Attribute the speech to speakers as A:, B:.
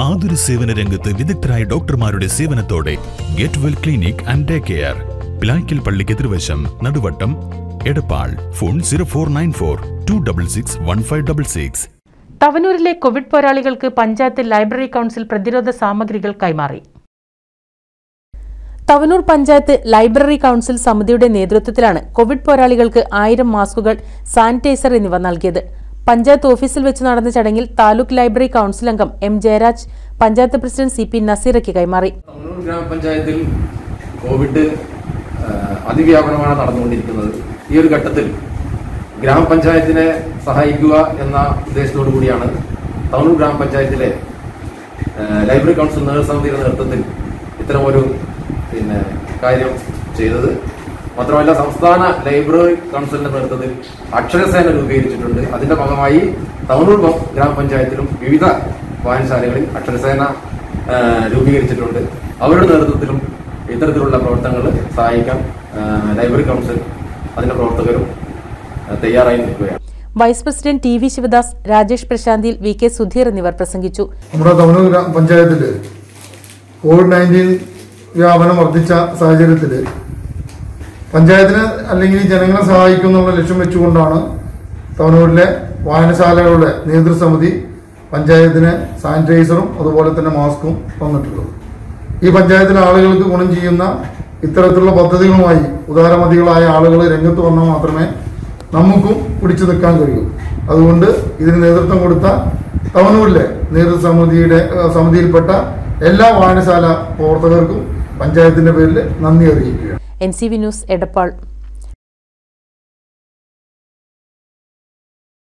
A: ആതുര സേവന രംഗത്ത് വിദഗ്ധരായ ഡോക്ടർമാരുടെ സേവനത്തോടെ get well clinic and day care Pilakkal പള്ളിക്ക് എതിർവശം Naduvattam Edappal phone zero four nine four two double six one five double six
B: തവനൂരിലെ കോവിഡ് പോരാളികൾക്ക് പഞ്ചായത്ത് ലൈബ്രറി കൗൺസിൽ പ്രതിരോധ സാമഗ്രികൾ കൈമാറി തവനൂർ പഞ്ചായത്ത് ലൈബ്രറി കൗൺസിൽ സമിതിയുടെ നേതൃത്വത്തിലാണ് കോവിഡ് പോരാളികൾക്ക് ആയിരം മാസ്കുകൾ സാനിറ്റൈസർ എന്നിവ നൽകിയത് പഞ്ചായത്ത് ഓഫീസിൽ വെച്ച് നടന്ന ചടങ്ങിൽ താലൂക്ക് ലൈബ്രറി കൗൺസിൽ അംഗം M Jayaraj panchayat president C P നസീറയ്ക്ക് കൈമാറി
C: തവനൂർ ഗ്രാമപഞ്ചായത്തിൽ കോവിഡ് ആ, അതിവ്യാപനമാണ് നടന്നുകൊണ്ടിരിക്കുന്നത് ഈ ഒരു ഘട്ടത്തിൽ ഗ്രാമപഞ്ചായത്തിനെ സഹായിക്കുക എന്ന ഉദ്ദേശത്തോടു കൂടിയാണ് തവനൂർ ഗ്രാമപഞ്ചായത്തിലെ ആ, ലൈബ്രറി കൗൺസിൽ നേതൃസമിതിയുടെ നേതൃത്വത്തിൽ ഇത്തരമൊരു പിന്നെ കാര്യം ചെയ്തത് മാത്രമല്ല സംസ്ഥാന ലൈബ്രറി കൗൺസിലിന്റെ നേതൃത്വത്തിൽ അക്ഷരസേന രൂപീകരിച്ചിട്ടുണ്ട് അതിന്റെ ഭാഗമായി തവനൂർ പ- ഗ്രാമപഞ്ചായത്തിലും വിവിധ വായനശാലകളിൽ അക്ഷരസേന ആ, രൂപീകരിച്ചിട്ടുണ്ട് അവരുടെ നേതൃത്വത്തിലും ഇത്തരത്തിലുള്ള പ്രവർത്തനങ്ങൾ സഹായിക്കാൻ ആ, ലൈബ്രറി കൗൺസിൽ അതിന്റെ പ്രവർത്തകരും ആ, തയ്യാറായി നിൽക്കുകയാണ്
B: vice president T V Sivadas Rajesh പ്രശാന്തിൽ വി കെ സുധീർ എന്നിവർ പ്രസംഗിച്ചു
D: നമ്മുടെ തമിഴ് പഞ്ചായത്തിൽ കോവിഡ് നയൻറ്റീൻ വ്യാപനം വർദ്ധിച്ച സാഹചര്യത്തിൽ പഞ്ചായത്തിന് അല്ലെങ്കിൽ ജനങ്ങളെ സഹായിക്കുന്നുള്ള ലക്ഷ്യം വെച്ചുകൊണ്ടാണ് തവനൂരിലെ വായനശാലകളുടെ നേതൃസമിതി പഞ്ചായത്തിന് സാനിറ്റൈസറും അതുപോലെ തന്നെ മാസ്കും തന്നിട്ടുള്ളത് ഈ പഞ്ചായത്തിലെ ആളുകൾക്ക് ഗുണം ചെയ്യുന്ന ഇത്തരത്തിലുള്ള പദ്ധതികളുമായി ഉദാരമതികളായ ആളുകൾ രംഗത്ത് വന്നാൽ മാത്രമേ നമുക്കും പിടിച്ചു നിൽക്കാൻ കഴിയൂ അതുകൊണ്ട് ഇതിന് നേതൃത്വം കൊടുത്ത തവനൂരിലെ നേതൃസമിതിയുടെ ഏഹ്, സമിതിയിൽപ്പെട്ട എല്ലാ വായനശാല പ്രവർത്തകർക്കും പഞ്ചായത്തിന്റെ പേരിൽ നന്ദി അറിയിക്കുകയാണ്
B: N C V news Edappal